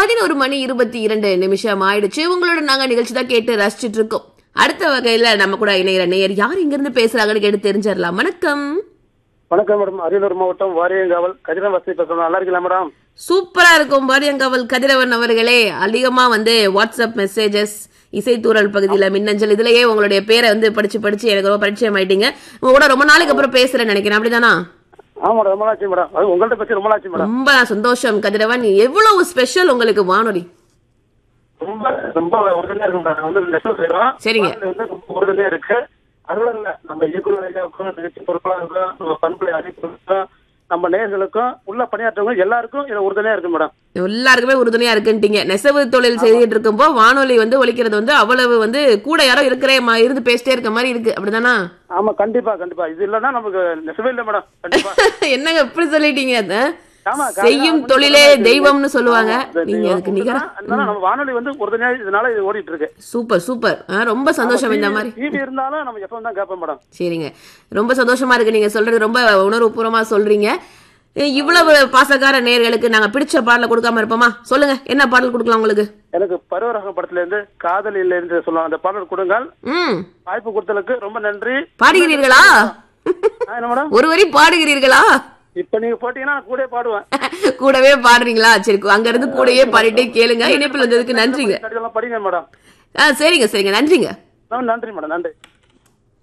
பதினோரு மணி இருபத்தி இரண்டு நிமிஷம் ஆயிடுச்சு உங்களோட நாங்க நிகழ்ச்சி தான் கேட்டு ரசிச்சிட்டு இருக்கோம் அடுத்த வகையில நம்ம கூட இணையிற நேயர் யார் இங்க இருந்து பேசுறாங்கன்னு கேட்டு தெரிஞ்சிடலாம் வணக்கம் வணக்கம் மேடம் அரியலூர் மாவட்டம் வாரியங்காவல் கதிரம் வசதி பேசுறோம் நல்லா இருக்கீங்களா மேடம் சூப்பரா இருக்கும் வாரியங்காவல் கதிரவன் அவர்களே அதிகமா வந்து வாட்ஸ்அப் மெசேஜஸ் இசைத்தூரல் பகுதியில மின்னஞ்சல் இதுலயே உங்களுடைய பேரை வந்து படிச்சு படிச்சு எனக்கு ரொம்ப பரிச்சயம் ஆயிட்டீங்க உங்க கூட ரொம்ப நாளைக்கு அப்புறம் பேசுறேன்னு நினைக்கிறேன் அப்படிதானா ஆமா மேடம் ரொம்ப நாளாச்சு மேடம் அது உங்கள்ட்ட பத்தி ரொம்ப நாளாச்சு மேடம் ரொம்ப சந்தோஷம் கதிரவன் எவ்வளவு ஸ்பெஷல் உங்களுக்கு வானொலி ரொம்ப ரொம்ப உறுதுணையா இருக்கு மேடம் வந்து நெசவு செய்யறோம் சரிங்க. வானிலை வந்து ரொம்ப உறுதுணையா இருக்கு அதோட இல்ல நம்ம இயக்குநர்களுக்கும் நிகழ்ச்சி பொறுப்பாளருக்கும் நம்ம பண்புலை அறிவிப்புக்கும் நம்ம நேயர்களுக்கும் உள்ள பணியாற்றவங்க எல்லாருக்கும் இது உறுதுணையா இருக்கு மேடம் எல்லாருக்குமே உறுதுணையா இருக்குன்ட்டீங்க நெசவு தொழில் செய்துட்டு இருக்கும்போ வானொலி வந்து ஒலிக்கிறது வந்து அவ்வளவு வந்து கூட யாரோ இருக்கிற மா- இருந்து பேசிட்டே இருக்க மாதிரி இருக்கு அப்படிதானா ஆமா கண்டிப்பா கண்டிப்பா இது இல்லன்னா நமக்கு நெசவே இல்லை மேடம் கண்டிப்பா என்னங்க எப்படி சொல்லிட்டீங்க அத ஆமா, காலையில செய்யும் ஆறு மணிக்கு தொழிலே மேல தெய்வம்னு சொல்லுவாங்க ஆமா, இந்த நீங்க தெய்வம் அதுக்கு நிகரா அதனால நம்ம வானொலி வந்து உறுதுணையா இதனால இது ஓடிட்டு இருக்கு சூப்பர் சூப்பர் ஆ, ரொம்ப சந்தோஷம் இந்த மாதிரி டிவி இருந்தாலும் நம்ம எப்பவும் தான் கேட்போம் மேடம் சரிங்க ரொம்ப சந்தோஷமா இருக்கு நீங்க சொல்றது ரொம்ப உணர்வுபூர்வமா சொல்றீங்க இ- இவ்வளவு பாசக்கார நேர்களுக்கு நாங்க பிடிச்ச பாடல கொடுக்காம இருப்போமா சொல்லுங்க என்ன பாடல் கொடுக்கலாம் உங்களுக்கு எனக்கு பருவரகம் படத்துல இருந்து காதல் இல்லை என்று சொல்லுவாங்க அந்த பாடல் கொடுங்கள் ம் வாய்ப்பு கொடுத்ததுக்கு ரொம்ப நன்றி பாடுகிறீர்களா ஆ, என்ன மேடம் ஒரு வரி பாடுகிறீர்களா இப்ப நீங்க போட்டீங்கன்னா நான் கூட பாடுவேன் கூடவே பாடுறீங்களா சரி அங்க இருந்து கூடயே பாடிட்டே கேளுங்க இணைப்பில் வந்ததுக்கு நன்றிங்க கடிதம்லாம் படிங்க மேடம் ஆ சரிங்க சரிங்க நன்றிங்க ஆ, நன்றி மேடம் நன்றி